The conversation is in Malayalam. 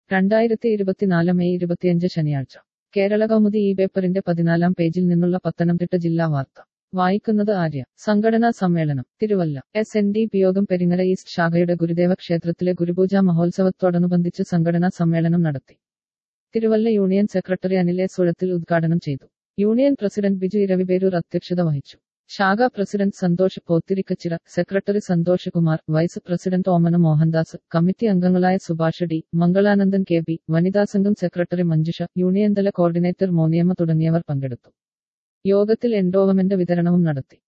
രണ്ടായിരത്തി ഇരുപത്തിനാല് മെയ് ഇരുപത്തിയഞ്ച് ശനിയാഴ്ച കേരള കൗമുദി ഈ പേപ്പറിന്റെ പതിനാലാം പേജിൽ നിന്നുള്ള പത്തനംതിട്ട ജില്ലാ വാർത്ത വായിക്കുന്നത് ആര്യ സംഘടനാ സമ്മേളനം Thiruvalla S N D P യോഗം പെരിങ്ങര ഈസ്റ്റ് ശാഖയുടെ ഗുരുദേവ ക്ഷേത്രത്തിലെ ഗുരുപൂജ മഹോത്സവത്തോടനുബന്ധിച്ച് സംഘടനാ സമ്മേളനം നടത്തി Thiruvalla union secretary Anil S സുഴത്തിൽ ഉദ്ഘാടനം ചെയ്തു യൂണിയൻ പ്രസിഡന്റ് ബിജു ഇരവിപേരൂർ അധ്യക്ഷത വഹിച്ചു ശാഖ പ്രസിഡന്റ് സന്തോഷ് പോത്തിരിക്കച്ചിറ secretary Santhosh Kumar vice president Omana Mohandas committee അംഗങ്ങളായ Subhash D Mangalanandan K B വനിതാ സംഘം സെക്രട്ടറി മഞ്ജുഷ യൂണിയൻ തല കോർഡിനേറ്റർ മോനിയമ്മ തുടങ്ങിയവർ പങ്കെടുത്തു യോഗത്തിൽ എൻഡോവമെന്റ് വിതരണവും നടത്തി